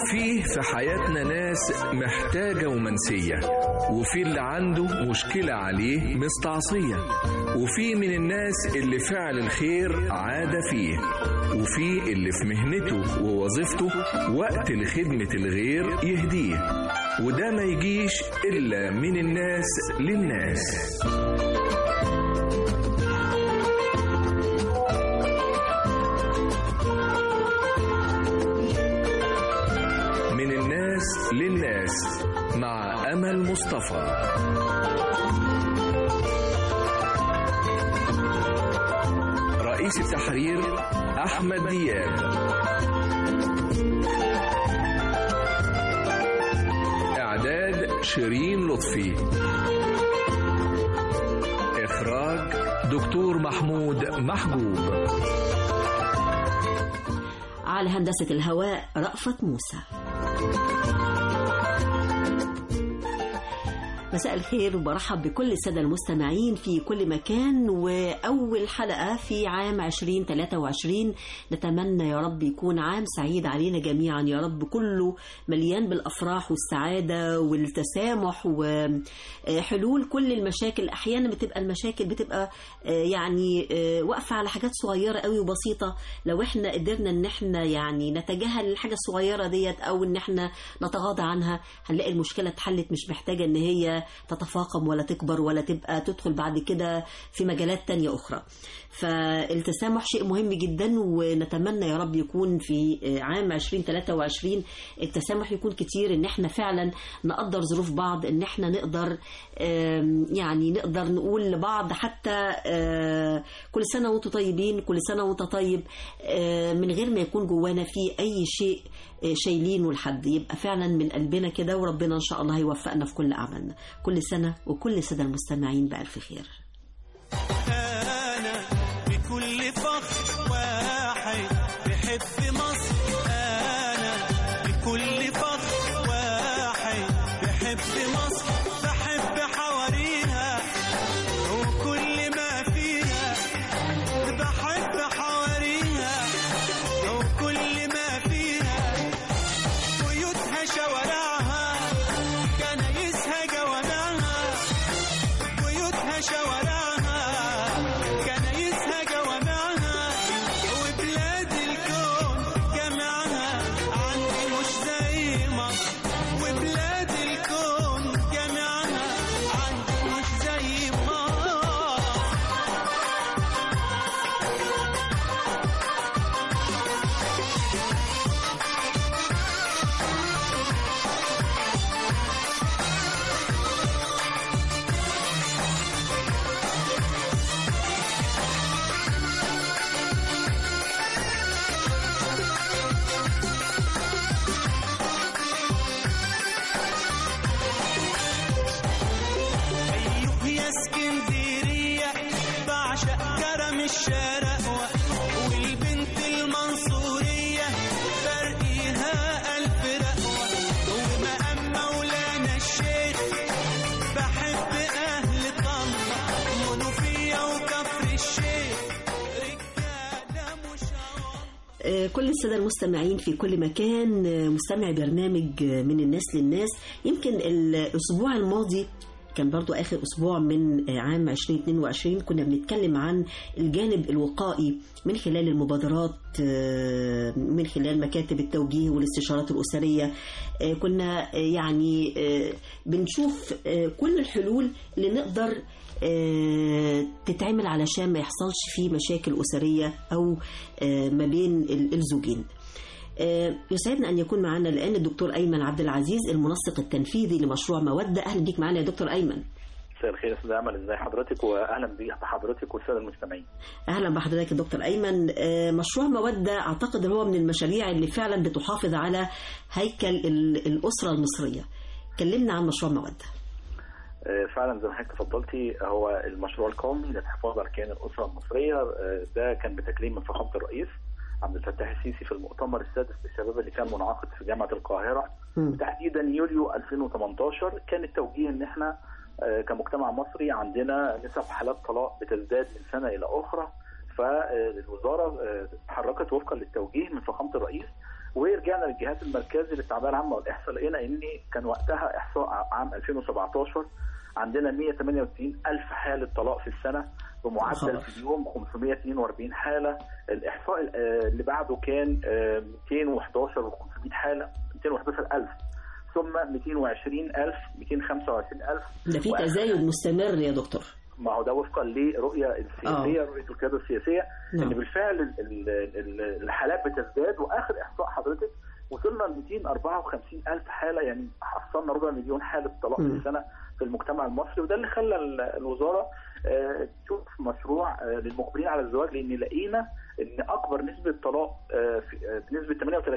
فيه في حياتنا ناس محتاجة ومنسية وفي اللي عنده مشكلة عليه مستعصية وفي من الناس اللي فعل الخير عادة فيه وفي اللي في مهنته ووظيفته وقت لخدمة الغير يهديه وده ما يجيش إلا من الناس للناس من الناس للناس مع أمل مصطفى رئيس التحرير أحمد دياب إعداد شيرين لطفي إخراج دكتور محمود محجوب على هندسة الهواء رأفت موسى مساء الخير وبرحب بكل السادة المستمعين في كل مكان وأول حلقة في عام 2023 نتمنى يا رب يكون عام سعيد علينا جميعا يا رب كله مليان بالأفراح والسعادة والتسامح وحلول كل المشاكل أحيانا بتبقى المشاكل بتبقى يعني واقفة على حاجات صغيرة قوي وبسيطة لو احنا قدرنا ان احنا يعني نتجاهل الحاجة الصغيرة ديت او ان احنا نتغاضى عنها هنلاقي المشكلة اتحلت مش محتاجة ان هي تتفاقم ولا تكبر ولا تبقى تدخل بعد كده في مجالات تانية أخرى فالتسامح شيء مهم جدا ونتمنى يا رب يكون في عام 2023 التسامح يكون كتير ان احنا فعلا نقدر ظروف بعض ان احنا نقدر يعني نقدر نقول لبعض حتى كل سنة وانتم طيبين كل سنة وانت طيب من غير ما يكون جوانا في اي شيء شايلينه لحد يبقى فعلا من قلبنا كده وربنا ان شاء الله هيوفقنا في كل اعمالنا كل سنه وكل الساده المستمعين بالف خير أنا بكل فخر واحد بحب مصر أنا بكل فخر واحد بحب مصر بحب حواريها وكل ما فيها بحب حواريها وكل ما فيها بيوتها شوارعها كنايسها جوامعها بيوتها شوارعها كنايسها جوامعها وبلاد الكون جميعها عندي مش زي مصر وبلاد الكون جميعها عندي مش زي مصر أيوه يا اسكندرية بعشق كرم الشرق والبنت المنصورية فرقيها ألف رقوة ومقام مولانا الشيخ بحب أهل طنطا منوفية وكفر الشيخ رجالة مش آه، كل السادة المستمعين في كل مكان آه، مستمع برنامج آه، من الناس للناس يمكن الأسبوع الماضي كان برضو آخر أسبوع من آه، عام 2022 كنا بنتكلم عن الجانب الوقائي من خلال المبادرات آه، من خلال مكاتب التوجيه والاستشارات الأسرية آه، كنا آه، يعني آه، بنشوف آه، كل الحلول اللي نقدر آه، تتعمل علشان ما يحصلش فيه مشاكل أسرية أو آه، ما بين ال- الزوجين آه، يسعدنا أن يكون معنا الآن الدكتور أيمن عبد العزيز المنسق التنفيذي لمشروع مودة أهلا بيك معنا يا دكتور أيمن مساء الخير يا استاذ امل ازي حضرتك واهلا بيك بحضرتك والساده المستمعين أهلا بحضرتك يا دكتور أيمن آه، مشروع مودة أعتقد هو من المشاريع اللي فعلا بتحافظ على هيكل ال- الأسرة المصرية كلمنا عن مشروع مودة آه، فعلا زي ما حضرتك تفضلتي هو المشروع القومي للحفاظ على كيان الاسره المصريه آه، ده كان بتكريم من فخامه الرئيس عبد الفتاح السيسي في المؤتمر السادس للشباب اللي كان منعقد في جامعه القاهره مم. تحديدا يوليو 2018 كان التوجيه ان احنا آه، كمجتمع مصري عندنا نسب حالات طلاق بتزداد من سنه الى اخرى فالوزاره آه، تحركت وفقا للتوجيه من فخامه الرئيس ورجعنا للجهات المركزي للتعبئه العامه والاحصاء لقينا ان كان وقتها احصاء عام 2017 عندنا 198 الف حاله طلاق في السنه بمعدل خبر. في اليوم 542 حاله الاحصاء آه، اللي بعده كان آه، 211 و500 حاله 211 الف ثم 220 الف 225 الف ده في وآخر تزايد مستمر يا دكتور ما هو ده وفقا لرؤيه السياسيه آه. رؤيه القياده السياسيه نعم. ان بالفعل ال- ال- ال- الحالات بتزداد واخر احصاء حضرتك وصلنا ل 254 الف حاله يعني حصلنا ربع مليون حاله طلاق في مم. السنه في المجتمع المصري وده اللي خلى ال- الوزاره آه، تشوف مشروع آه، للمقبلين على الزواج لان لقينا ان اكبر نسبه طلاق آه، في- آه، بنسبه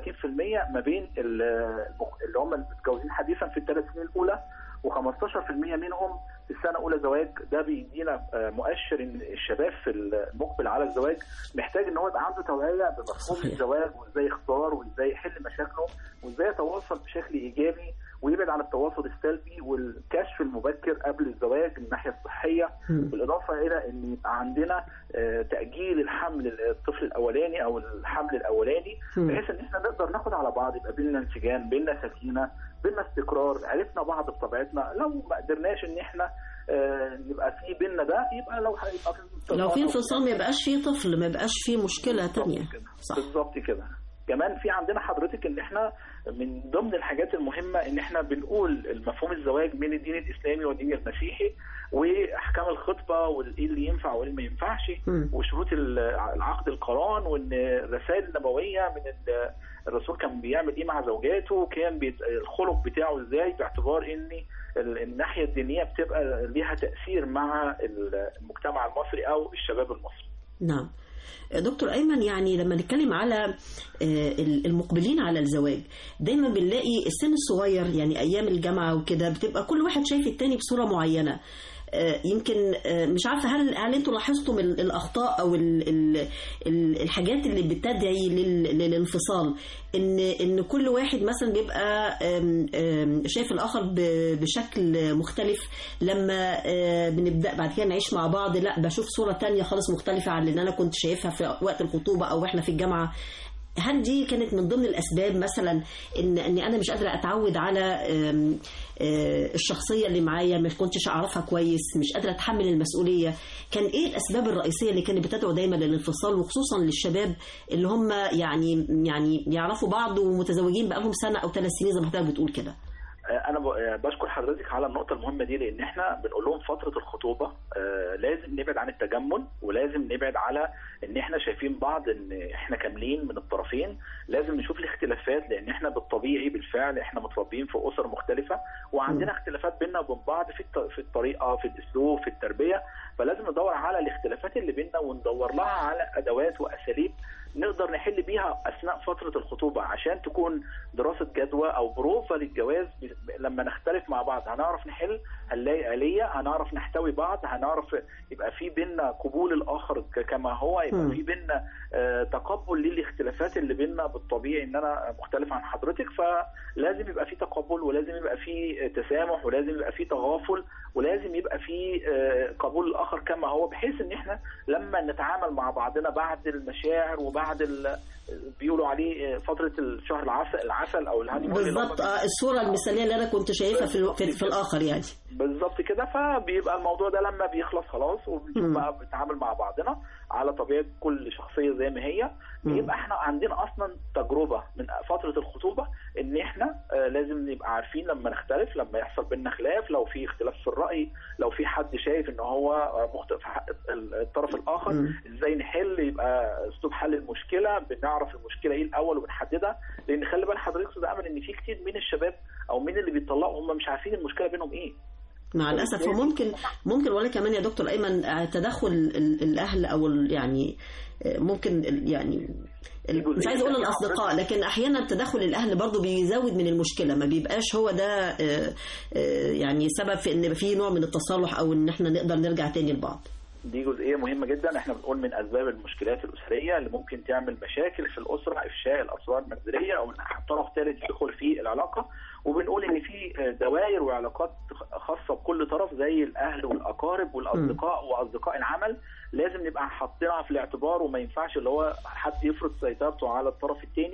38% ما بين ال- المخ- اللي هم المتجوزين حديثا في الثلاث سنين الاولى و15% منهم في السنه الاولى زواج ده بيدينا آه، مؤشر ان الشباب في المقبل على الزواج محتاج ان هو يبقى عنده توعيه بمفهوم صحيح. الزواج وازاي يختار وازاي يحل مشاكله وازاي يتواصل بشكل ايجابي ويبعد عن التواصل السلبي والكشف المبكر قبل الزواج من الناحيه الصحيه مم. بالاضافه الى ان يبقى عندنا آه، تاجيل الحمل الطفل الاولاني او الحمل الاولاني مم. بحيث ان احنا نقدر ناخد على بعض يبقى بينا انسجام بينا سكينه بينا استقرار عرفنا بعض بطبيعتنا لو ما قدرناش ان احنا آه، نبقى في بينا ده يبقى لو هيبقى في لو في انفصام ما يبقاش فيه طفل ما يبقاش فيه مشكله تانية صح بالظبط كده كمان في عندنا حضرتك ان احنا من ضمن الحاجات المهمه ان احنا بنقول مفهوم الزواج من الدين الاسلامي والدين المسيحي واحكام الخطبه وايه اللي ينفع وايه اللي ما ينفعش مم. وشروط ال- العقد القران وان الرسائل النبويه من ال- الرسول كان بيعمل ايه مع زوجاته كان بيت- الخلق بتاعه ازاي باعتبار ان ال- الناحيه الدينيه بتبقى ليها تاثير مع المجتمع المصري او الشباب المصري نعم دكتور ايمن يعني لما نتكلم على آه، المقبلين على الزواج دايما بنلاقي السن الصغير يعني ايام الجامعه وكده بتبقى كل واحد شايف التاني بصوره معينه آه، يمكن آه، مش عارفه هل هل انتوا لاحظتم ال- الاخطاء او ال- ال- ال- الحاجات اللي بتدعي لل- للانفصال ان ان كل واحد مثلا بيبقى آم، آم، شايف الاخر ب- بشكل مختلف لما آه، بنبدا بعد كده نعيش مع بعض لا بشوف صوره تانية خالص مختلفه عن اللي انا كنت شايفها في وقت الخطوبه او واحنا في الجامعه هل دي كانت من ضمن الاسباب مثلا ان اني انا مش قادره اتعود على آم، آه، الشخصيه اللي معايا ما كنتش اعرفها كويس مش قادره اتحمل المسؤوليه كان ايه الاسباب الرئيسيه اللي كانت بتدعو دايما للانفصال وخصوصا للشباب اللي هم يعني يعني يعرفوا بعض ومتزوجين بقالهم سنه او ثلاث سنين زي ما حضرتك بتقول كده آه، انا ب- آه، بشكر حضرتك على النقطه المهمه دي لان احنا بنقول لهم فتره الخطوبه آه، لازم نبعد عن التجمل ولازم نبعد على ان احنا شايفين بعض ان احنا كاملين من الطرفين لازم نشوف الاختلافات لان احنا بالطبيعي بالفعل احنا متربيين في اسر مختلفه وعندنا اختلافات بيننا وبين بعض في الط- في الطريقه في الاسلوب في التربيه فلازم ندور على الاختلافات اللي بيننا وندور لها على ادوات واساليب نقدر نحل بيها اثناء فتره الخطوبه عشان تكون دراسه جدوى او بروفه للجواز ب- لما نختلف مع بعض هنعرف نحل هنلاقي اليه هنعرف نحتوي بعض هنعرف يبقى في بينا قبول الاخر ك- كما هو يبقى مم. في بينا آه، تقبل للاختلافات اللي بينا بالطبيعي ان انا مختلف عن حضرتك فلازم يبقى في تقبل ولازم يبقى في تسامح ولازم يبقى في تغافل ولازم يبقى في آه، قبول الاخر كما هو بحيث ان احنا لما نتعامل مع بعضنا بعد المشاعر وبعد ال- بيقولوا عليه آه، فتره الشهر العسل العسل او الهانيمون اللي هم بالظبط آه، الصوره المثاليه اللي انا كنت شايفها في, الو- في, في الاخر يعني بالظبط كده فبيبقى الموضوع ده لما بيخلص خلاص وبنشوف مم. بقى بنتعامل مع بعضنا على طبيعه كل شخصيه زي ما هي مم. يبقى احنا عندنا اصلا تجربه من فتره الخطوبه ان احنا آه، لازم نبقى عارفين لما نختلف لما يحصل بينا خلاف لو في اختلاف في الراي لو في حد شايف ان هو آه، مخطئ في حق الطرف الاخر مم. ازاي نحل يبقى اسلوب حل المشكله بنعرف المشكله ايه الاول وبنحددها لان خلي بال حضرتك استاذ امل ان في كتير من الشباب او من اللي بيطلقوا هم مش عارفين المشكله بينهم ايه مع الاسف وممكن ممكن ولا كمان يا دكتور ايمن آه، تدخل ال- الاهل او ال- يعني آه، ممكن ال- يعني ال- مش عايز اقول الاصدقاء لكن احيانا تدخل الاهل برضو بيزود من المشكله ما بيبقاش هو ده آه، آه، يعني سبب في ان في نوع من التصالح او ان احنا نقدر نرجع تاني لبعض دي جزئيه مهمه جدا احنا بنقول من اسباب المشكلات الاسريه اللي ممكن تعمل مشاكل في الاسره افشاء الاسرار المنزليه او ان طرف ثالث يدخل في العلاقه وبنقول ان في دوائر وعلاقات خاصه بكل طرف زي الاهل والاقارب والاصدقاء واصدقاء العمل لازم نبقى حاطينها في الاعتبار وما ينفعش اللي هو حد يفرض سيطرته على الطرف الثاني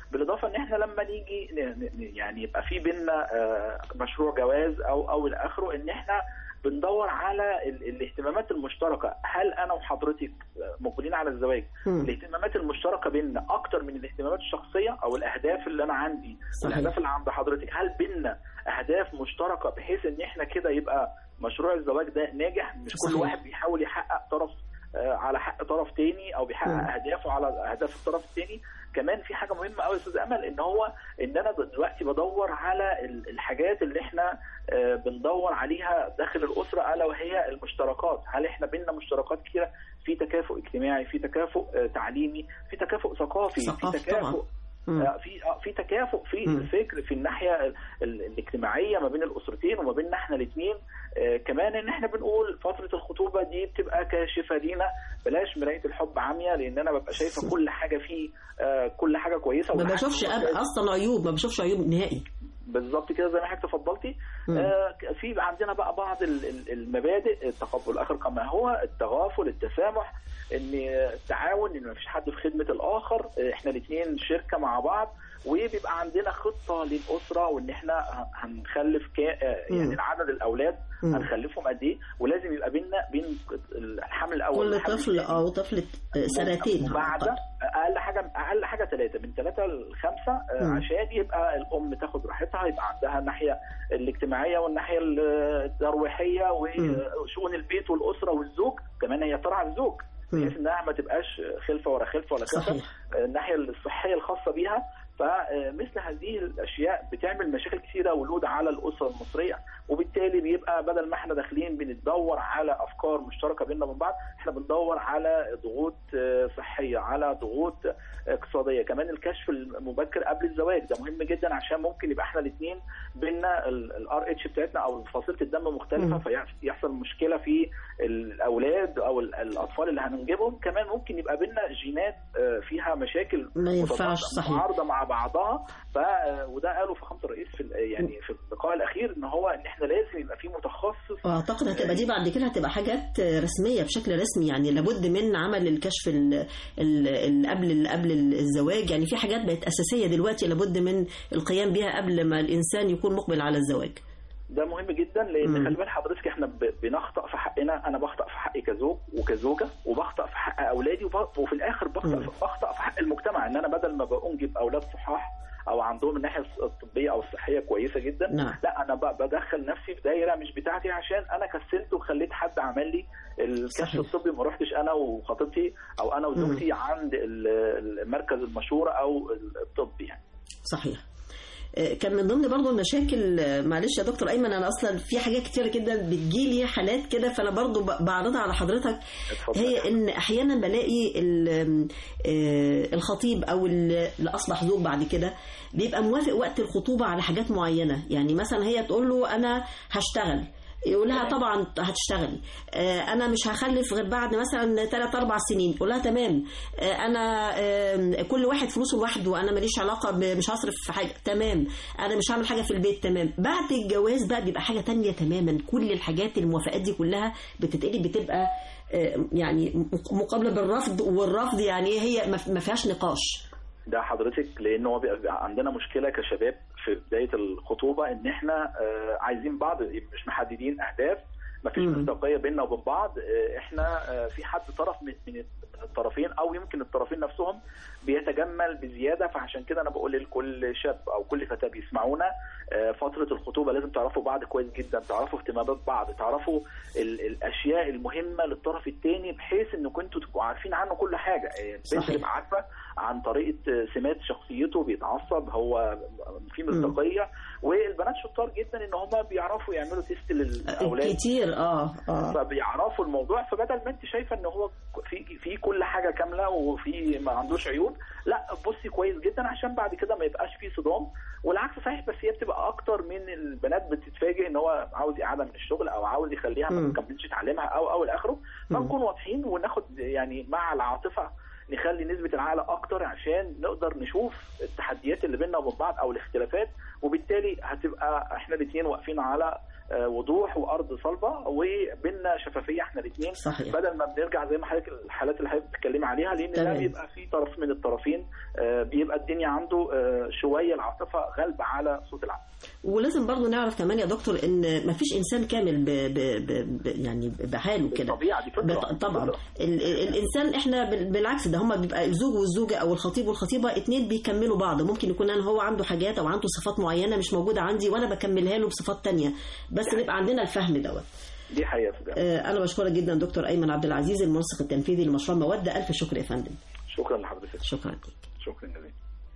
بالاضافه ان احنا لما نيجي ن- ن- يعني يبقى في بينا آه، مشروع جواز او او الى اخره ان احنا بندور على ال- الاهتمامات المشتركه هل انا وحضرتك آه، مقبلين على الزواج مم. الاهتمامات المشتركه بيننا اكتر من الاهتمامات الشخصيه او الاهداف اللي انا عندي صحيح. والاهداف اللي عند حضرتك هل بيننا اهداف مشتركه بحيث ان احنا كده يبقى مشروع الزواج ده ناجح مش كل صحيح. واحد بيحاول يحقق طرف آه، على حق طرف تاني او بيحقق مم. اهدافه على اهداف الطرف التاني كمان في حاجه مهمه قوي يا استاذ امل ان هو ان انا دلوقتي بدور على ال- الحاجات اللي احنا آه، بندور عليها داخل الاسره الا وهي المشتركات هل احنا بيننا مشتركات كتيره في تكافؤ اجتماعي في تكافؤ آه، تعليمي في تكافؤ ثقافي في ثقافي تكافؤ طبعاً. مم. آه، في آه، في تكافؤ في مم. الفكر في الناحيه ال- ال- الاجتماعيه ما بين الاسرتين وما بيننا احنا الاثنين كمان ان احنا بنقول فتره الخطوبه دي بتبقى كاشفه لينا بلاش مرايه الحب عاميه لان انا ببقى شايفه كل حاجه فيه آه، كل حاجه كويسه ما والعكس بشوفش أب- ممتاز. اصلا عيوب ما بشوفش عيوب نهائي بالظبط كده زي ما حضرتك تفضلتي مم. آه في عندنا بقى بعض ال- ال- المبادئ التقبل الاخر كما هو التغافل التسامح ان التعاون ان مفيش حد في خدمه الاخر آه، احنا الاثنين شركه مع بعض وبيبقى عندنا خطه للاسره وان احنا ه- هنخلف كا آه، مم. يعني العدد الاولاد مم. هنخلفهم قد ايه ولازم يبقى بيننا بين الحمل الاول كل والحمل طفل الثاني. او طفل آه، سنتين بعد على الأقل. اقل حاجه اقل حاجه ثلاثه من ثلاثه لخمسه آه، مم. عشان يبقى الام تاخد راحتها يبقى عندها الناحيه الاجتماعيه والناحيه الترويحيه وشؤون البيت والاسره والزوج كمان هي ترعى الزوج مم. بحيث انها ما تبقاش خلفه ورا خلفه ولا خلفه صحيح آه، الناحيه الصحيه الخاصه بيها فمثل هذه الاشياء بتعمل مشاكل كثيره ولود على الاسره المصريه وبالتالي بيبقى بدل ما احنا داخلين بندور على افكار مشتركه بيننا وبين بعض احنا بندور على ضغوط آه، صحيه على ضغوط اقتصاديه كمان الكشف المبكر قبل الزواج ده مهم جدا عشان ممكن يبقى احنا الاثنين بينا الار اتش بتاعتنا او فصيله الدم مختلفه مم. فيحصل مشكله في الاولاد او ال- الاطفال اللي هننجبهم كمان ممكن يبقى بينا جينات آه، فيها مشاكل ما ينفعش متضادة- صحيح معارضه مع بعضها ف وده قاله فخامه الرئيس في ال- يعني في اللقاء الاخير ان هو ان احنا لازم يبقى في متخصص واعتقد هتبقى دي بعد كده هتبقى حاجات رسميه بشكل رسمي يعني لابد من عمل الكشف ال- ال- ال- قبل قبل الزواج يعني في حاجات بقت اساسيه دلوقتي لابد من القيام بها قبل ما الانسان يكون مقبل على الزواج ده مهم جدا لان مم. خلي بال حضرتك احنا ب- بنخطأ في حقنا انا بخطأ في حقي كزوج وكزوجه وبخطأ في حق اولادي وب- وفي الاخر بخطأ مم. بخطأ في حق المجتمع ان انا بدل ما بنجب اولاد صحاح او عندهم الناحيه الطبيه او الصحيه كويسه جدا نعم. لا انا ب- بدخل نفسي في دايره مش بتاعتي عشان انا كسلت وخليت حد عمل لي الكشف صحيح. الطبي ما رحتش انا وخطيبتي او انا وزوجتي عند ال- المركز المشوره او الطبي يعني صحيح آه، كان من ضمن برضو المشاكل آه، معلش يا دكتور ايمن انا اصلا في حاجات كتيره جدا بتجيلي حالات كده فانا برضو ب- بعرضها على حضرتك اتفضل. هي ان احيانا بلاقي ال- آه، الخطيب او ال- اللي اصبح زوج بعد كده بيبقى موافق وقت الخطوبه على حاجات معينه يعني مثلا هي تقول له انا هشتغل يقول لها طبعا هتشتغلي آه، انا مش هخلف غير بعد مثلا 3 4 سنين يقول لها تمام آه، انا آه، كل واحد فلوسه لوحده انا ماليش علاقه ب- مش هصرف في حاجه تمام انا مش هعمل حاجه في البيت تمام بعد الجواز بقى بيبقى حاجه تانية تماما كل الحاجات الموافقات دي كلها بتتقلب بتبقى آه، يعني مقابله بالرفض والرفض يعني هي ما ما فيهاش نقاش ده حضرتك لان هو بيبقى عندنا مشكله كشباب في بدايه الخطوبه ان احنا آه، عايزين بعض مش محددين اهداف مفيش مم. مصداقيه بيننا وبين بعض آه، احنا آه، في حد طرف من من الطرفين او يمكن الطرفين نفسهم بيتجمل بزياده فعشان كده انا بقول لكل شاب او كل فتاه بيسمعونا آه، فتره الخطوبه لازم تعرفوا بعض كويس جدا تعرفوا اهتمامات بعض تعرفوا ال- الاشياء المهمه للطرف الثاني بحيث ان كنتوا تبقوا عارفين عنه كل حاجه آه، البنت صحيح. تبقى عارفه عن طريقه آه، سمات شخصيته بيتعصب هو في مصداقيه والبنات شطار جدا ان هم بيعرفوا يعملوا تيست للاولاد كتير اه اه فبيعرفوا الموضوع فبدل ما انت شايفه ان هو في في كل حاجه كامله وفي ما عندوش عيوب لا بصي كويس جدا عشان بعد كده ما يبقاش فيه صدام والعكس صحيح بس هي بتبقى اكتر من البنات بتتفاجئ ان هو عاوز يقعدها من الشغل او عاوز يخليها ما مم. تكملش تعليمها او او الى اخره فنكون واضحين وناخد يعني مع العاطفه نخلي نسبة العقل أكتر عشان نقدر نشوف التحديات اللي بيننا وبين بعض أو الاختلافات وبالتالي هتبقى إحنا الاتنين واقفين على آه، وضوح وارض صلبه وبيننا شفافيه احنا الاثنين صحيح. بدل ما بنرجع زي ما حضرتك الحالات اللي حضرتك بتتكلمي عليها لان ده تمام. بيبقى في طرف من الطرفين آه، بيبقى الدنيا عنده آه، شويه العاطفه غالبه على صوت العقل ولازم برضو نعرف كمان يا دكتور ان ما فيش انسان كامل ب ب ب ب يعني بحاله كده بالطبيعة دي فطرة. بط- طبعا فطرة. ال ال الانسان احنا بال- بالعكس ده هما بيبقى الزوج والزوجه او الخطيب والخطيبه اتنين بيكملوا بعض ممكن يكون انا هو عنده حاجات او عنده صفات معينه مش موجوده عندي وانا بكملها له بصفات تانية بس نبقى عندنا الفهم دوت دي حقيقه في ده. آه، انا بشكرك جدا دكتور ايمن عبد العزيز المنسق التنفيذي لمشروع موده الف شكر يا فندم شكرا لحضرتك شكرا لك شكرا جزيلا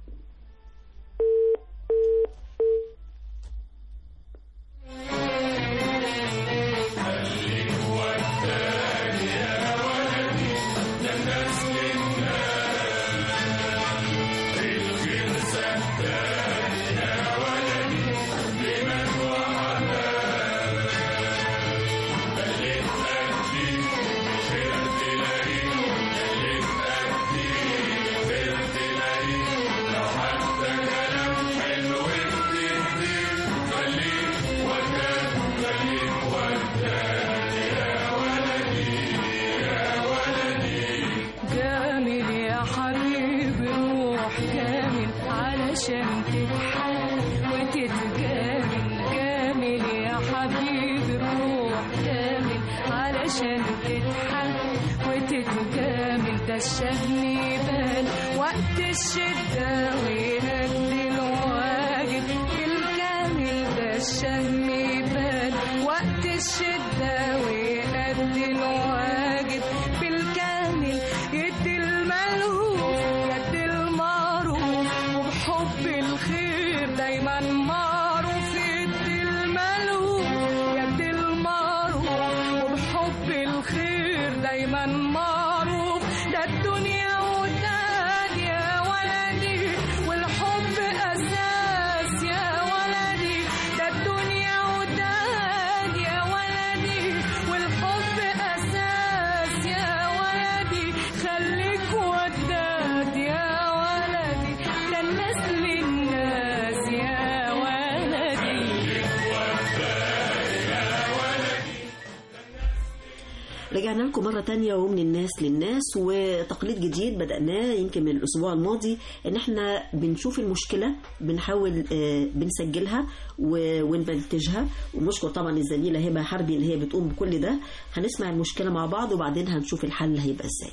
جامل يا حبيبي روح جامل علشان تتحل وتتجامل جامل يا حبيبي روح جامل علشان تتحل وتتجامل ده الشهم يبان وقت الشدة ويهدي الواجب بالكامل ده الشهم يبان وقت الشدة ويهدي الواجب بالكامل يدي الملهوف يدي المعروف وبحب الخير دايما معروف يدي الملهوف يدي المعروف وبحب الخير دايما معروف ده الدنيا وداد يا ولدي والحب أساس يا ولدي ده الدنيا وداد يا ولدي والحب أساس يا ولدي خليك وداد يا ولدي ده الناس للناس يا ولدي رجعنا لكم مرة تانية ومن الناس للناس وتقليد جديد بدأناه يمكن من الأسبوع الماضي إن إحنا بنشوف المشكلة بنحاول آه، بنسجلها و- ونبنتجها ونشكر طبعا الزميلة هبة حربي اللي هي بتقوم بكل ده هنسمع المشكلة مع بعض وبعدين هنشوف الحل هيبقى إزاي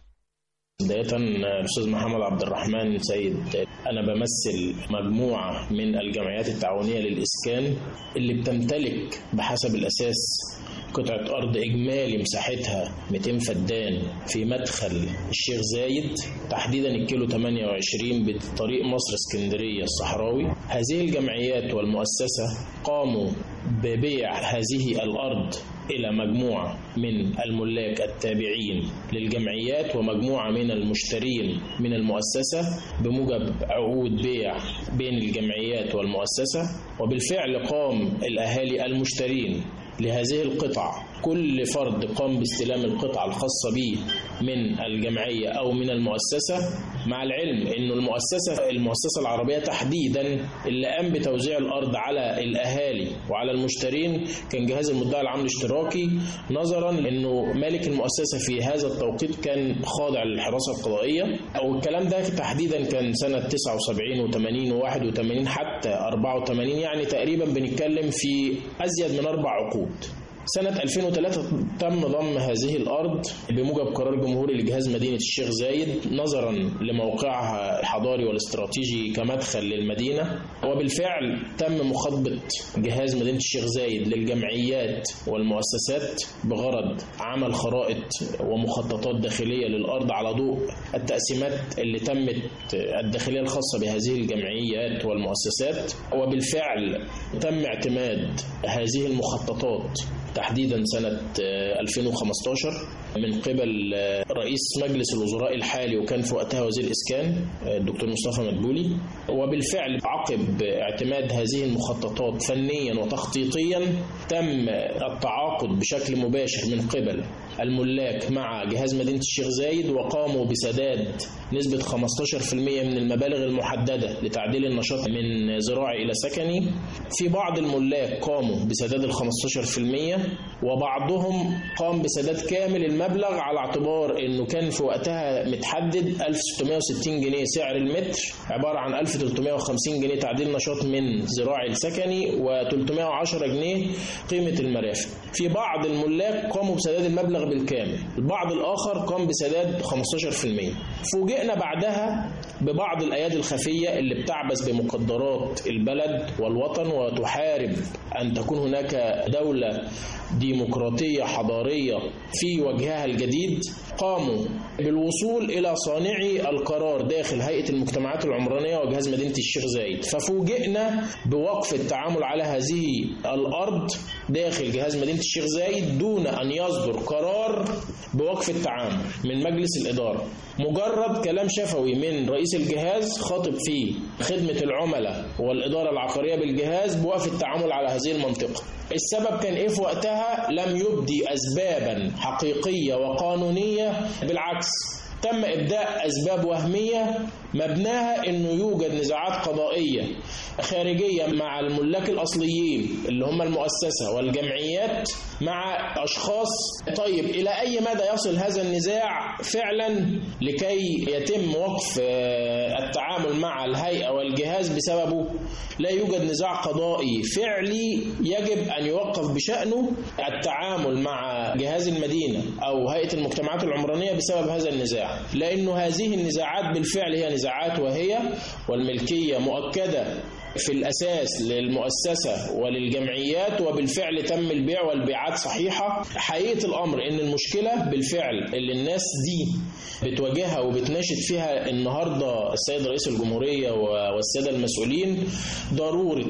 بداية الأستاذ محمد عبد الرحمن سيد أنا بمثل مجموعة من الجمعيات التعاونية للإسكان اللي بتمتلك بحسب الأساس قطعة أرض إجمالي مساحتها 200 فدان في مدخل الشيخ زايد تحديدا الكيلو 28 بطريق مصر اسكندرية الصحراوي هذه الجمعيات والمؤسسة قاموا ببيع هذه الأرض إلى مجموعة من الملاك التابعين للجمعيات ومجموعة من المشترين من المؤسسة بموجب عقود بيع بين الجمعيات والمؤسسة وبالفعل قام الأهالي المشترين لهذه القطع كل فرد قام باستلام القطعة الخاصة به من الجمعية أو من المؤسسة مع العلم أن المؤسسة المؤسسة العربية تحديدا اللي قام بتوزيع الأرض على الأهالي وعلى المشترين كان جهاز المدعي العام الاشتراكي نظرا أنه مالك المؤسسة في هذا التوقيت كان خاضع للحراسة القضائية أو الكلام ده تحديدا كان سنة 79 و80 و81 حتى 84 يعني تقريبا بنتكلم في أزيد من أربع عقود سنة 2003 تم ضم هذه الأرض بموجب قرار جمهوري لجهاز مدينة الشيخ زايد نظرا لموقعها الحضاري والاستراتيجي كمدخل للمدينة وبالفعل تم مخاطبة جهاز مدينة الشيخ زايد للجمعيات والمؤسسات بغرض عمل خرائط ومخططات داخلية للأرض على ضوء التقسيمات اللي تمت الداخلية الخاصة بهذه الجمعيات والمؤسسات وبالفعل تم اعتماد هذه المخططات تحديدا سنة 2015 من قبل رئيس مجلس الوزراء الحالي وكان في وقتها وزير الإسكان الدكتور مصطفى مدبولي وبالفعل عقب اعتماد هذه المخططات فنيا وتخطيطيا تم التعاقد بشكل مباشر من قبل الملاك مع جهاز مدينة الشيخ زايد وقاموا بسداد نسبة 15% من المبالغ المحددة لتعديل النشاط من زراعي إلى سكني في بعض الملاك قاموا بسداد ال 15% وبعضهم قام بسداد كامل المبلغ على اعتبار انه كان في وقتها متحدد 1660 جنيه سعر المتر عبارة عن 1350 جنيه تعديل نشاط من زراعي لسكني و310 جنيه قيمة المرافق في بعض الملاك قاموا بسداد المبلغ بالكامل البعض الآخر قام بسداد 15% فوجئنا بعدها ببعض الأيادي الخفية اللي بتعبث بمقدرات البلد والوطن وتحارب أن تكون هناك دولة ديمقراطية حضارية في وجهها الجديد قاموا بالوصول إلى صانعي القرار داخل هيئة المجتمعات العمرانية وجهاز مدينة الشيخ زايد ففوجئنا بوقف التعامل على هذه الأرض داخل جهاز مدينة الشيخ زايد دون أن يصدر قرار بوقف التعامل من مجلس الإدارة مجرد كلام شفوي من رئيس الجهاز خاطب فيه خدمة العملاء والإدارة العقارية بالجهاز بوقف التعامل على هذه المنطقة السبب كان ايه في وقتها لم يبدي اسبابا حقيقيه وقانونيه بالعكس تم ابداء اسباب وهميه مبناها انه يوجد نزاعات قضائيه خارجيه مع الملاك الاصليين اللي هم المؤسسه والجمعيات مع اشخاص طيب الى اي مدى يصل هذا النزاع فعلا لكي يتم وقف التعامل مع الهيئه والجهاز بسببه لا يوجد نزاع قضائي فعلي يجب ان يوقف بشانه التعامل مع جهاز المدينه او هيئه المجتمعات العمرانيه بسبب هذا النزاع لانه هذه النزاعات بالفعل هي نزاعات وهي والملكيه مؤكده في الأساس للمؤسسة وللجمعيات وبالفعل تم البيع والبيعات صحيحة حقيقة الأمر إن المشكلة بالفعل اللي الناس دي بتواجهها وبتناشد فيها النهاردة السيد رئيس الجمهورية والسادة المسؤولين ضرورة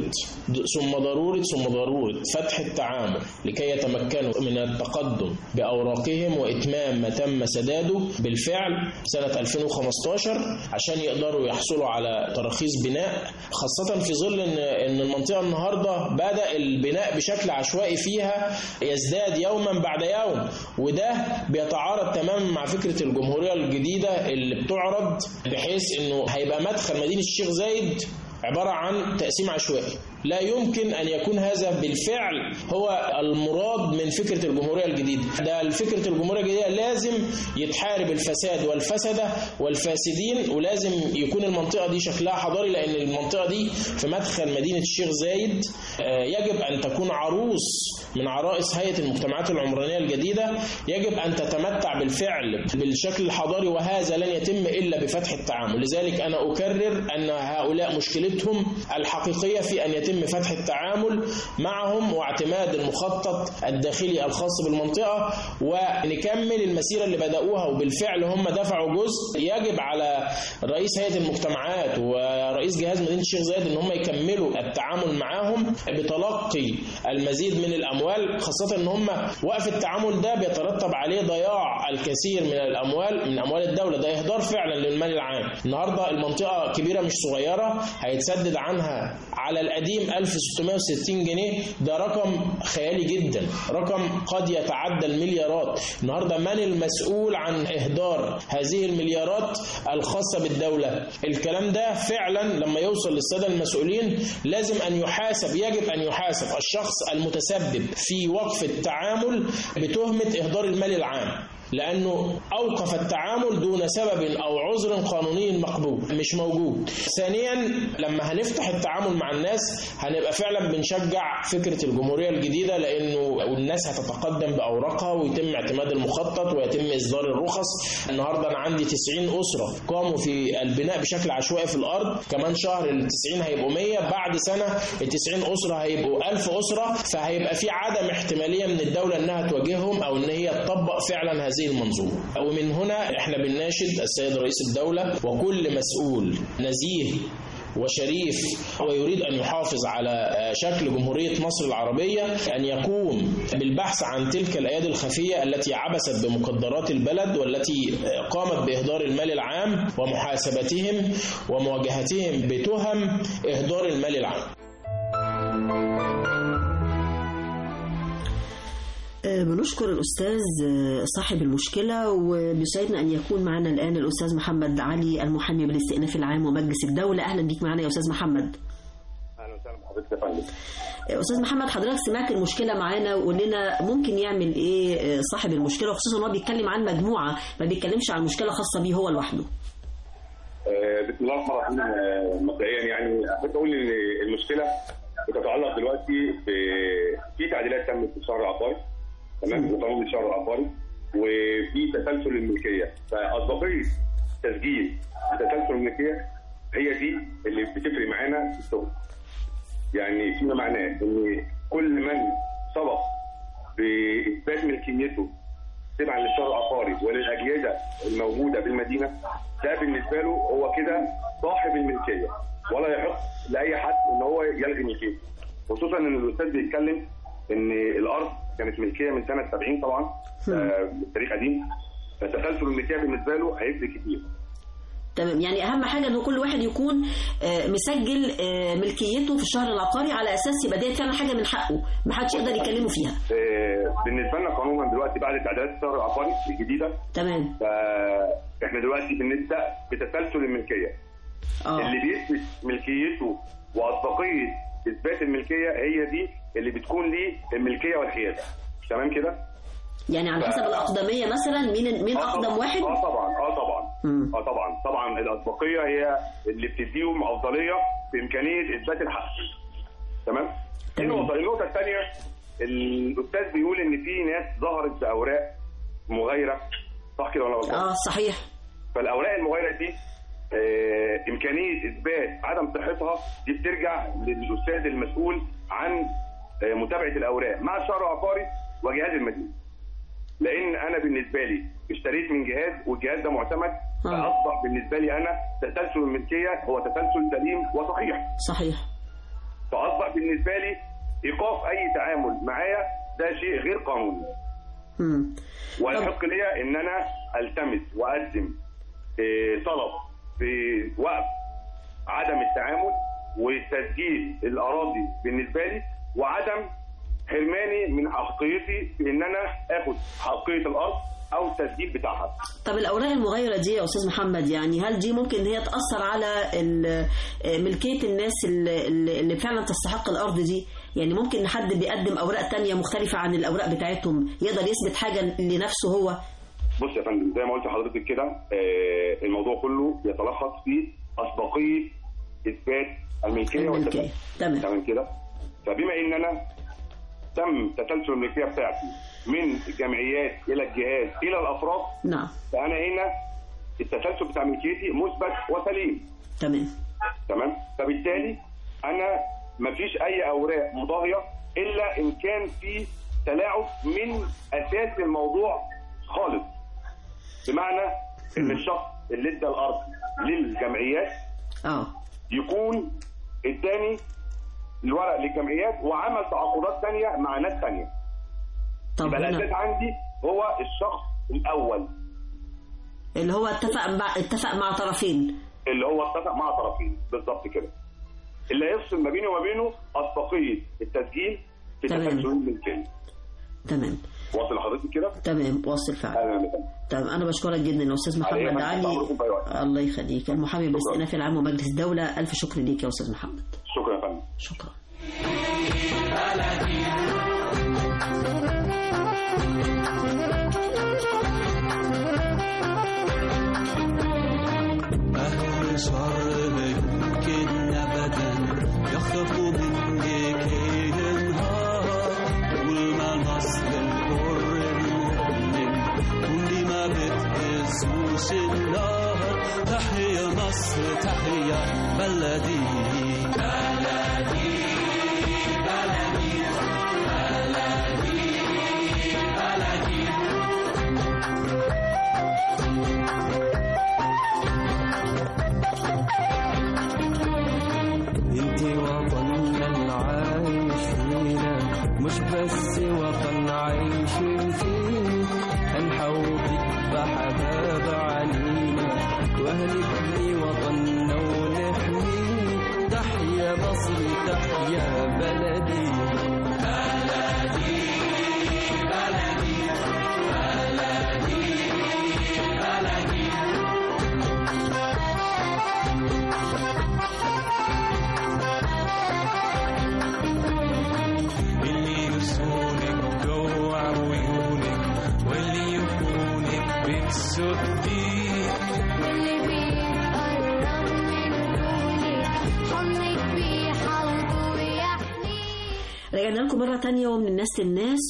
ثم ضرورة ثم ضرورة فتح التعامل لكي يتمكنوا من التقدم بأوراقهم وإتمام ما تم سداده بالفعل سنة 2015 عشان يقدروا يحصلوا على تراخيص بناء خاصة في ظل ان ان المنطقه النهارده بدا البناء بشكل عشوائي فيها يزداد يوما بعد يوم وده بيتعارض تماما مع فكره الجمهوريه الجديده اللي بتعرض بحيث انه هيبقى مدخل مدينه الشيخ زايد عبارة عن تقسيم عشوائي لا يمكن أن يكون هذا بالفعل هو المراد من فكرة الجمهورية الجديدة ده فكرة الجمهورية الجديدة لازم يتحارب الفساد والفسدة والفاسدين ولازم يكون المنطقة دي شكلها حضاري لأن المنطقة دي في مدخل مدينة الشيخ زايد يجب أن تكون عروس من عرائس هيئة المجتمعات العمرانية الجديدة يجب أن تتمتع بالفعل بالشكل الحضاري وهذا لن يتم إلا بفتح التعامل لذلك أنا أكرر أن هؤلاء مشكلتهم الحقيقية في أن يتم فتح التعامل معهم واعتماد المخطط الداخلي الخاص بالمنطقة ونكمل المسيرة اللي بدأوها وبالفعل هم دفعوا جزء يجب على رئيس هيئة المجتمعات ورئيس جهاز مدينة الشيخ زايد ان هم يكملوا التعامل معاهم بتلقي المزيد من الاموال خاصة ان هم وقف التعامل ده بيترتب عليه ضياع الكثير من الاموال من اموال الدولة ده اهدار فعلا للمال العام النهارده المنطقة كبيرة مش صغيرة هيتسدد عنها على القديم 1660 جنيه ده رقم خيالي جدا رقم قد يتعدى المليارات النهارده من المسؤول عن اهدار هذه المليارات الخاصه بالدوله الكلام ده فعلا لما يوصل للساده المسؤولين لازم ان يحاسب يجب ان يحاسب الشخص المتسبب في وقف التعامل بتهمه اهدار المال العام لأنه أوقف التعامل دون سبب أو عذر قانوني مقبول مش موجود ثانيا لما هنفتح التعامل مع الناس هنبقى فعلا بنشجع فكرة الجمهورية الجديدة لأنه الناس هتتقدم بأوراقها ويتم اعتماد المخطط ويتم إصدار الرخص النهاردة أنا عندي 90 أسرة قاموا في البناء بشكل عشوائي في الأرض كمان شهر ال 90 هيبقوا 100 بعد سنة ال 90 أسرة هيبقوا 1000 أسرة فهيبقى في عدم احتمالية من الدولة إنها تواجههم أو إن هي تطبق فعلا هذه هذه المنظومة ومن هنا احنا بنناشد السيد رئيس الدولة وكل مسؤول نزيه وشريف ويريد أن يحافظ على شكل جمهورية مصر العربية أن يقوم بالبحث عن تلك الأيادي الخفية التي عبست بمقدرات البلد والتي قامت بإهدار المال العام ومحاسبتهم ومواجهتهم بتهم إهدار المال العام بنشكر الأستاذ آه، صاحب المشكلة وبيسعدنا أن يكون معنا الآن الأستاذ محمد علي المحامي بالاستئناف العام ومجلس الدولة أهلا بيك معنا يا أستاذ محمد اهلا وسهلا بحضرتك يا فندم أستاذ محمد حضرتك سمعت المشكلة معانا وقول لنا ممكن يعمل إيه آه، صاحب المشكلة وخصوصا إن هو بيتكلم عن مجموعة ما بيتكلمش عن مشكلة خاصة بيه هو لوحده آه، بسم الله الرحمن الرحيم آه، مبدئيا يعني احب اقول ان المشكله بتتعلق دلوقتي ب في تعديلات تمت في الشهر العقاري تمام وقانون الشهر العقاري وفي تسلسل الملكيه فاسبقيه تسجيل تسلسل الملكيه هي دي اللي بتفرق معانا في الشغل يعني فيما معناه ان كل من سبق باثبات ملكيته تبعا للشهر العقاري وللاجهزه الموجوده بالمدينه ده بالنسبه له هو كده صاحب الملكيه ولا يحق لاي حد ان هو يلغي ملكيته خصوصا ان الاستاذ بيتكلم ان الارض كانت ملكيه من سنه 70 طبعا آه، تاريخ قديم فتسلسل الملكيه بالنسبه له هيفرق كتير تمام يعني أهم حاجة إن كل واحد يكون آه، مسجل آه، ملكيته في الشهر العقاري على أساس يبقى ديت فعلا حاجة من حقه ما حدش يقدر يكلمه فيها آه، بالنسبه لنا قانونا دلوقتي بعد تعديلات الشهر العقاري الجديده تمام فاحنا دلوقتي بنبدا بتسلسل الملكيه اه اللي بيثبت ملكيته واسبقيه اثبات الملكيه هي دي اللي بتكون ليه الملكيه والحيازه تمام كده؟ يعني على حسب الأقدمية مثلا مين مين آه أقدم طبعاً. واحد اه طبعا اه طبعا مم. اه طبعا طبعا الاسبقيه هي اللي بتديهم افضليه في امكانيه اثبات الحق تمام؟ دي تمام. نقطه النقطه الثانيه الاستاذ بيقول ان في ناس ظهرت باوراق مغايره صح كده ولا غلطان؟ اه صحيح فالاوراق المغايره دي آه، امكانيه اثبات عدم صحتها دي بترجع للاستاذ المسؤول عن آه، متابعه الاوراق مع الشهر العقاري وجهاز المدينه لان انا بالنسبه لي اشتريت من جهاز والجهاز ده معتمد فاصبح بالنسبه لي انا تسلسل الملكيه هو تسلسل سليم وصحيح صحيح فاصبح بالنسبه لي ايقاف اي تعامل معايا ده شيء غير قانوني مم. ويحق لي ان انا التمس واقدم آه، طلب في وقف عدم التعامل وتسجيل الاراضي بالنسبه لي وعدم حرماني من حقيتي في ان انا اخد حقيه الارض او التسجيل بتاعها طب الأوراق المغايرة دي يا أستاذ محمد يعني هل دي ممكن إن هي تأثر على ال- آه، ملكية الناس اللي, اللي اللي فعلا تستحق الأرض دي يعني ممكن حد بيقدم أوراق تانية مختلفة عن الأوراق بتاعتهم يقدر يثبت حاجة لنفسه هو بص يا فندم زي ما قلت لحضرتك كده آه، الموضوع كله يتلخص في اسبقيه اثبات الملكيه الملكية والتسلسل تمام تمام كده فبما ان انا تم تسلسل الملكيه بتاعتي من الجمعيات الى الجهاز الى الافراد نعم فانا هنا التسلسل بتاع ملكيتي مثبت وسليم تمام تمام فبالتالي انا مفيش اي اوراق مضاهيه الا ان كان في تلاعب من اساس الموضوع خالص بمعنى ان الشخص اللي ادى الارض للجمعيات اه يكون اداني الورق للجمعيات وعمل تعاقدات ثانيه مع ناس ثانيه طب يبقى الاساس هنا عندي هو الشخص الاول اللي هو اتفق مع اتفق مع طرفين اللي هو اتفق مع طرفين بالظبط كده اللي هيفصل ما بيني وما بينه اسبقيه التسجيل في تمام. تسلسل الملكيه تمام واصل لحضرتك كده تمام واصل فعلا اهلا وسهلا طيب انا بشكرك جدا يا استاذ على إيه؟ محمد ما علي تحت أمركم في أي وقت. الله يخليك المحامي بالاستئناف العام ومجلس الدوله الف شكر ليك يا استاذ محمد شكرا يا فندم شكرا أهل شر يمكن أبدا يخطفوا منك ينهار طول ما نصل الحر المؤمن كل ما بتقسوش النار تحيا مصر تحيا بلدي بلدي بلدي بلدي بلدي انتي وطننا العايش فينا مش بس وطن عايشين فيه هنحوطك بحباب علينا وهنبني وطننا ونحميه تحيا مصر تحيا بلدي بلدي بلدي رجعنا لكم مرة تانية ومن الناس للناس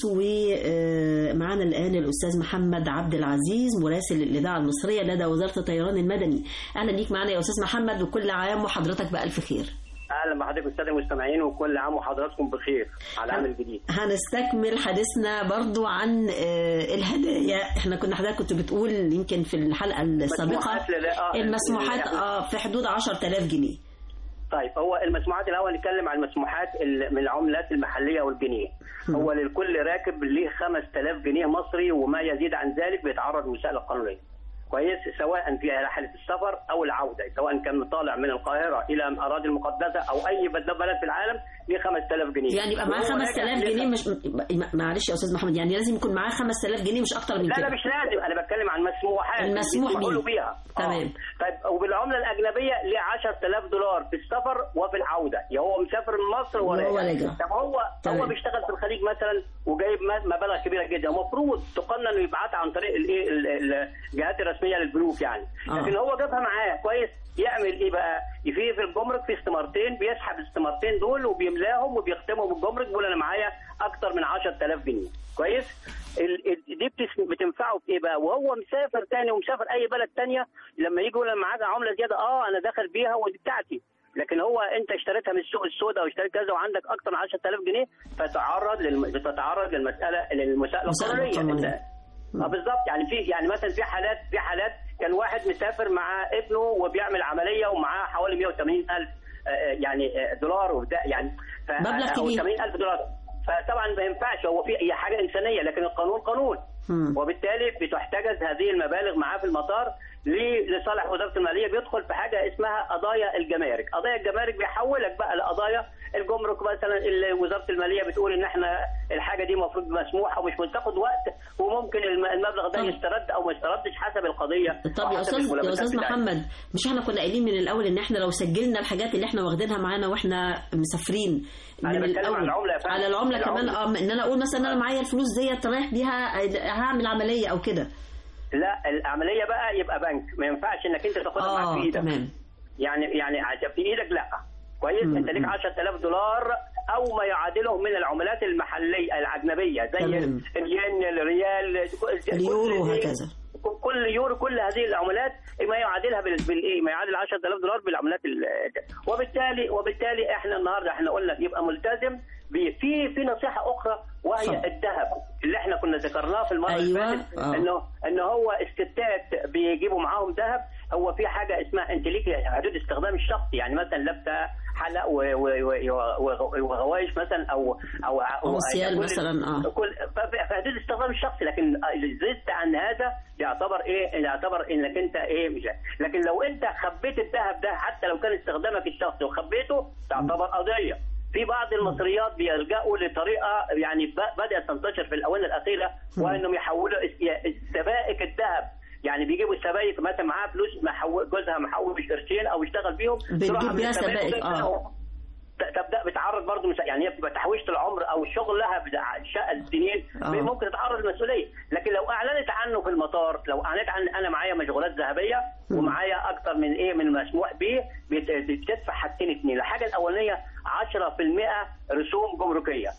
ومعانا الآن الأستاذ محمد عبد العزيز مراسل الإذاعة المصرية لدى وزارة الطيران المدني أهلا بيك معانا يا أستاذ محمد وكل عام وحضرتك بألف خير اهلا بحضرتك الساده المستمعين وكل عام وحضراتكم بخير على العام الجديد هنستكمل حديثنا برضو عن آه، الهدايا احنا كنا حضرتك كنت بتقول يمكن في الحلقة السابقة مسموحات لل- آه، المسموحات يعني- اه في حدود 10000 جنيه طيب هو المسموحات الاول نتكلم عن المسموحات ال- من العملات المحليه والجنيه هو للكل راكب ليه 5000 جنيه مصري وما يزيد عن ذلك بيتعرض للمساءله القانونيه كويس سواء في رحله السفر او العوده سواء كان طالع من القاهره الى الاراضي المقدسه او اي بلد بلد في العالم ليه 5000 جنيه يعني يبقى معاه وهو راجع 5000 ليه جنيه مش م- معلش يا استاذ محمد يعني لازم يكون معاه 5000 جنيه مش اكتر من لا كده لا مش لازم انا بتكلم عن مسموحات المسموح اللي بيسمحوا بيه. له بيها تمام. آه. طيب وبالعمله الاجنبيه ليه 10000 دولار في السفر وفي العوده يا هو مسافر من مصر وهو وراجع راجع. طب هو تمام. هو بيشتغل في الخليج مثلا وجايب م- مبالغ كبيره جدا المفروض تقنن انه يبعتها عن طريق الايه ال- ال- الجهات الرسميه للبنوك يعني آه. لكن هو جابها معاه كويس يعمل ايه بقى؟ في في الجمرك في استمارتين بيسحب الاستمارتين دول وبيملاهم وبيختمهم الجمرك بيقول انا معايا اكتر من 10000 جنيه كويس؟ ال- ال- دي بتس- بتنفعه في ايه بقى؟ وهو مسافر تاني ومسافر اي بلد تانية لما يجي يقول انا معاك عمله زياده اه انا داخل بيها ودي بتاعتي لكن هو انت اشتريتها من السوق السوداء واشتريت كذا وعندك اكتر من 10000 جنيه فتعرض للم... بتتعرض للمساله للمساءله مساءلة القانونيه قانونية. انت- اه بالظبط يعني في يعني مثلا في حالات في حالات كان واحد مسافر مع ابنه وبيعمل عمليه ومعاه حوالي 180 الف يعني آه، دولار وبتاع يعني ف- مبلغ او كبير. 80 الف دولار فطبعا ما ينفعش هو في هي حاجه انسانيه لكن القانون قانون مم. وبالتالي بتحتجز هذه المبالغ معاه في المطار ل- لصالح وزاره الماليه بيدخل في حاجه اسمها قضايا الجمارك، قضايا الجمارك بيحولك بقى لقضايا الجمرك مثلا اللي وزاره الماليه بتقول ان احنا الحاجه دي المفروض مسموحه ومش بتاخد وقت وممكن الم- المبلغ ده طب. يسترد او ما يستردش حسب القضيه طب يا وحسب استاذ يا الملابسات استاذ بتاعتها. محمد مش احنا كنا قايلين من الاول ان احنا لو سجلنا الحاجات اللي احنا واخدينها معانا واحنا مسافرين أنا من بتكلم عن الاول العملة يا فندم. على العمله كمان العملة. اه ان انا اقول مثلا انا معايا الفلوس ديت رايح بيها هعمل عمليه او كده لا العمليه بقى يبقى بنك ما ينفعش انك انت تاخدها معاك في اه ايدك تمام يعني يعني عشان في ايدك لا كويس مم. انت ليك 10000 دولار او ما يعادله من العملات المحليه الاجنبيه زي تمام. الين الريال كل- اليورو كل- وهكذا. كل يورو كل هذه العملات ما يعادلها بال- بالايه ما يعادل 10000 دولار بالعملات ال- وبالتالي وبالتالي احنا النهارده احنا قلنا يبقى ملتزم ب- في في نصيحه اخرى وهي اتفضل. الذهب اللي احنا كنا ذكرناه في المره أيوة. اللي فاتت آه. انه ان هو الستات بيجيبوا معاهم ذهب هو في حاجه اسمها انت ليك حدود استخدام الشخصي يعني مثلا لابسه حلق و- و- و- و- وغوايش مثلا او او أو سيال كل- مثلاً، آه. كل ف- في حدود الاستخدام الشخصي لكن زدت عن هذا يعتبر ايه يعتبر انك انت ايه مش لكن لو انت خبيت الذهب ده حتى لو كان استخدامك الشخصي وخبيته تعتبر قضيه في بعض المصريات بيلجأوا لطريقة يعني ب- بدأت تنتشر في الآونة الأخيرة وإنهم يحولوا اس- سبائك الذهب يعني بيجيبوا السبائك مثلا معاها فلوس محول جوزها محوش قرشين او اشتغل بيهم بتجيب تروح عامل بيها السبائك سبائك، وتبدأ- آه. ت- تبدا بتعرض برضه مس- يعني هي بتبقى تحويشه العمر او شغلها بتاع شقه السنين آه. ممكن تتعرض للمسؤوليه لكن لو اعلنت عنه في المطار لو اعلنت عن انا معايا مشغولات ذهبيه ومعايا اكتر من ايه من المسموح به بت- بتدفع حاجتين اثنين الحاجه الاولانيه 10% رسوم جمركيه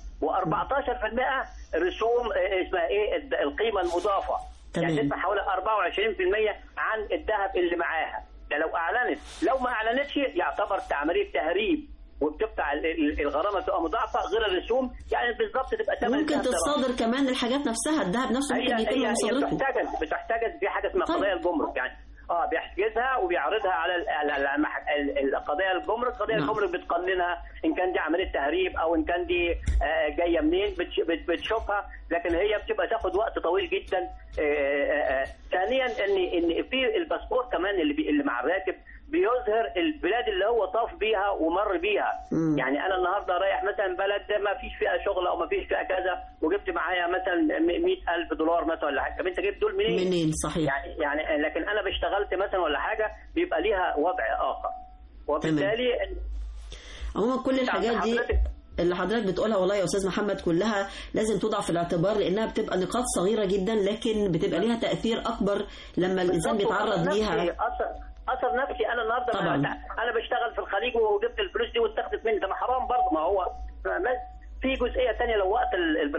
و14% رسوم آه، اسمها ايه الد- القيمه المضافه يعني تمام. تدفع حوالي 24% عن الذهب اللي معاها ده لو اعلنت لو ما اعلنتش يعتبر عمليه تهريب وبتدفع ال- ال- الغرامه تبقى مضاعفه غير الرسوم يعني بالظبط تبقى ثمن ممكن الذهب ده تصادر كمان الحاجات نفسها الذهب نفسه هي ممكن هي يتم هي مصادرته بتحتجز بتحتجز في حاجه اسمها طيب. قضايا الجمرك يعني اه بيحجزها وبيعرضها على ال- على ال- المح- ال- ال- قضايا الجمرك قضايا نعم. الجمرك بتقننها ان كان دي عمليه تهريب او ان كان دي آه، جايه منين بتش- بت- بتشوفها لكن هي بتبقى تاخد وقت طويل جدا آه، آه، آه. ثانيا ان ان في الباسبور كمان اللي بي اللي مع الراكب بيظهر البلاد اللي هو طاف بيها ومر بيها مم. يعني انا النهارده رايح مثلا بلد ما فيش فيها شغل او ما فيش فيها كذا وجبت معايا مثلا 100000 دولار مثلا ولا حاجه طب انت جبت دول منين؟ منين صحيح يعني يعني لكن انا اشتغلت مثلا ولا حاجه بيبقى ليها وضع اخر وبالتالي عموما كل الحاجات دي حضرتك- اللي حضرتك بتقولها والله يا استاذ محمد كلها لازم توضع في الاعتبار لانها بتبقى نقاط صغيره جدا لكن بتبقى ليها تاثير اكبر لما الانسان بالظبط، بيتعرض أثر ليها نفسي، اثر اثر نفسي انا النهارده طبعاً. ما- انا بشتغل في الخليج وجبت الفلوس دي واتاخدت مني ده ما حرام برضه ما هو ما- في جزء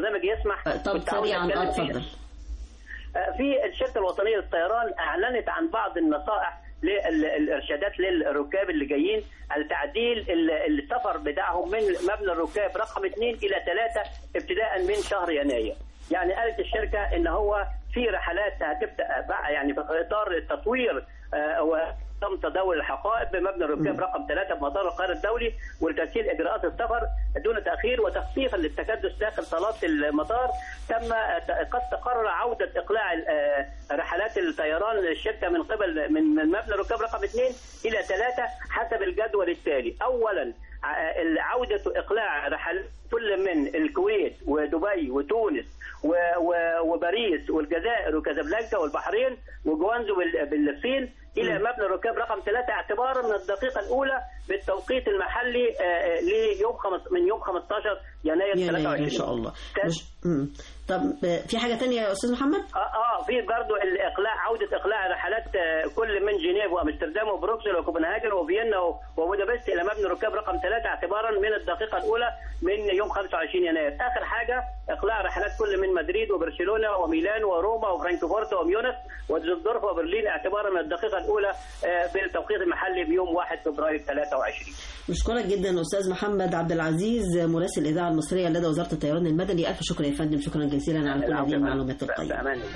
البرنامج يسمح طب كنت عاوز سريعا أتكلم آه، فيها. اتفضل في الشركه الوطنيه للطيران اعلنت عن بعض النصائح للارشادات للركاب اللي جايين على تعديل ال- السفر بتاعهم من مبنى الركاب رقم اثنين الى ثلاثه ابتداء من شهر يناير. يعني قالت الشركه ان هو في رحلات هتبدا بقى يعني في اطار التطوير آه، وتم تداول الحقائب بمبنى الركاب رقم ثلاثه بمطار القاهره الدولي ولتسهيل اجراءات السفر دون تاخير وتخفيفا للتكدس داخل صالات المطار تم قد تقرر عوده اقلاع آه، رحلات الطيران للشركه من قبل من من مبنى الركاب رقم اثنين الى ثلاثه حسب الجدول التالي اولا ع- عوده اقلاع رحلات كل من الكويت ودبي وتونس و- و- وباريس والجزائر وكازابلانكا والبحرين وجوانزو بال- بالصين الى مبنى الركاب رقم ثلاثه اعتبارا من الدقيقه الاولى بالتوقيت المحلي آه، آه، ليوم خمس من يوم 15 يناير يناير 23 ان شاء الله ثاني- مش... مم. طب آه، في حاجه تانية يا استاذ محمد اه اه في برضه الاقلاع عوده اقلاع رحلات آه، كل من جنيف وامستردام وبروكسل وكوبنهاجن وفيينا و- وبودابست الى مبنى ركاب رقم ثلاثه اعتبارا من الدقيقه الاولى من يوم 25 يناير اخر حاجه اقلاع رحلات كل من مدريد وبرشلونه وميلان وروما وفرانكفورت وميونخ ودوزلدورف وبرلين اعتبارا من الدقيقه الاولى آه، بالتوقيت المحلي بيوم 1 فبراير 23 بشكرك جدا استاذ محمد عبد العزيز مراسل الاذاعه المصريه لدى وزاره الطيران المدني الف شكر يا فندم شكرا جزيلا على كل هذه المعلومات القيمه بأمان الله.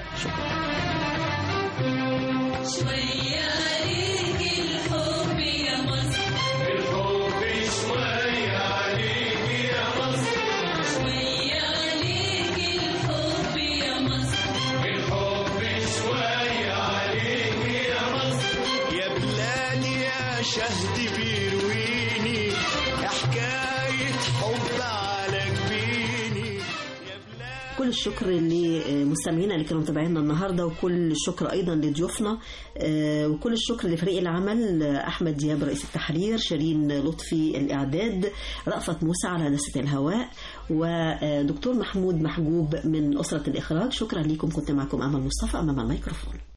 شوية عليك الحب يا مصر الحب شوية عليك يا مصر شوية عليك الحب يا مصر الحب شوية عليك يا مصر يا بلادي يا شهد بيرويني يا حكاية حب على جبيني كل الشكر لمستمعينا اللي كانوا متابعينا النهارده وكل الشكر ايضا لضيوفنا آه، وكل الشكر لفريق العمل آه، احمد دياب رئيس التحرير شيرين لطفي الاعداد رأفت موسى على هندسه الهواء ودكتور محمود محجوب من اسره الاخراج شكرا لكم كنت معكم امل مصطفى امام الميكروفون